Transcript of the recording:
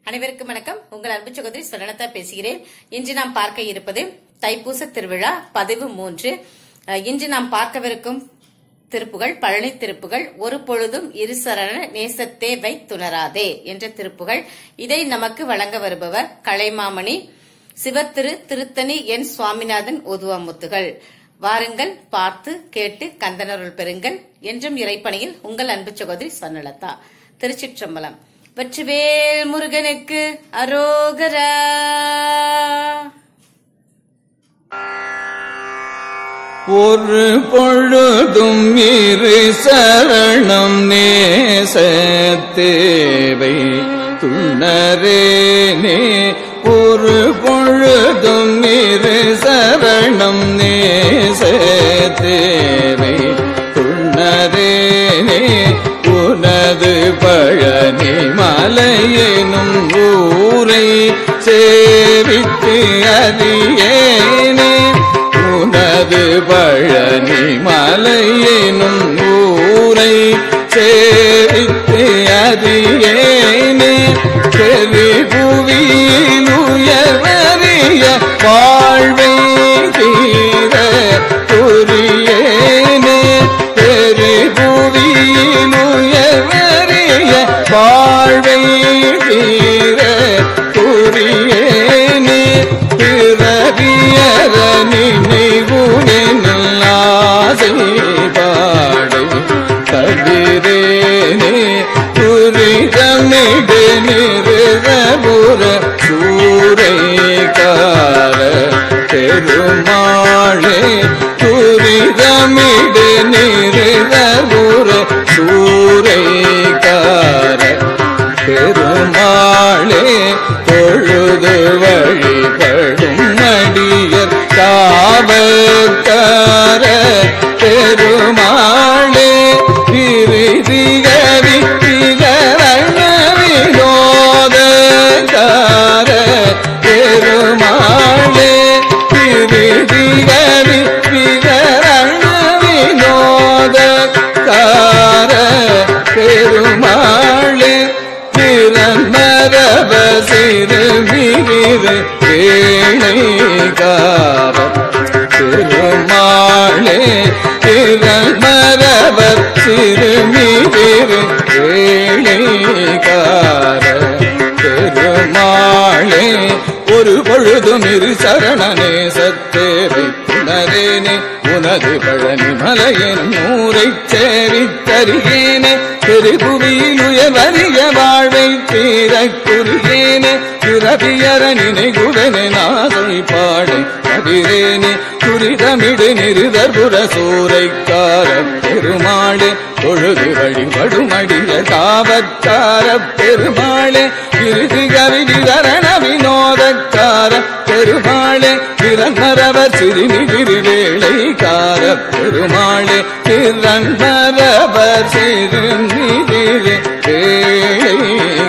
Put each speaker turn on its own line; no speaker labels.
அனைவருக்கும் வணக்கம் உங்கள் அன்பு சகோதரி ஸ்வரணதா பேசுகிறேன் இன்று நாம் பார்க்க இருப்பது தைப்பூச திருவிழா பதிவு மூன்று அஹ், இன்று நாம் பார்க்கவிருக்கும் திருப்புகள் பழனி திருப்புகள் ஒரு பொழுதும் இரு சரண நேசத்தே வை துணராதே என்ற திருப்புகள் இதை நமக்கு வழங்க வருபவர் கலைமாமணி சிவத்திரு திருத்தணி என் சுவாமிநாதன் ஓதுவாமுத்துகள் வாருங்கள் பார்த்து கேட்டு கந்தனருள் பெறுங்கள் என்றும் இறைப்பணியில் உங்கள் அன்பு சகோதரி ஸ்வர்ணலதா திருச்சிற்றம்பலம் வெற்றிவேல் முருகனுக்கு அரோகரா
ஒரு பொழுதும் இரு சரணம் நேசத்தேவை துணரேனே ஒரு பொழுதும் இரு சரணம் நேசத்தேவை துணரேனே உனது பழனி மலையெனும் ஊரை சேவித்து அறியேனே உனது பழனி மலையெனும் ஊரை சேவித்து அறியேனே பெரு புவியில் உயர்வறிய வாழ்வை தீர புரியேனே பெரு புவியில் உயர்வறிய வாழ்வை தீர புரியேனே பிறவியர நினைவுனில் ஆசை பாடு கதிரேனே துரிதமிடு நிறுதபுர சூரைக்கார பெருமாளே துரிதமிடு நிறுதபுர சூரைக்கார பெருமாளே தொழுது வழிபடும் அடியர் காவற்கார பெருமாளே விரிதிகரி வினோதக்கார பெருமாளே விரிதிகரி வினோதக்கார பெருமாளே திறமரப சிறுமிகிறு வேணைகார திருமாளே திறமரப சிறுமிகிறு வேணைகார பெருமாளே ஒரு பொழுதும் இரு சரணனே சத்தேவை புனரேனே உனது பழனி மலையின் நூரைச் சேவித்தறியேனே பெருபுவியில் உயர்வறிய வாழ்வை தீரக் குறியேனே பிறவியர நினைகுடனே நாசை பாடை கதிரேனே துரிதமிடு நிருதர்புர சூரைக்கார பெருமாளே தொழுது வழிபடுமடிய காவற்கார பெருமாளே இறுதி கவிதரண வினோதக்கார பெருமாளே திறன்மரவர் சிறுமிகிரி வேளைக்கார பெருமாளே திறன்மரவர் சிறுமிகிரி வேளைக்கார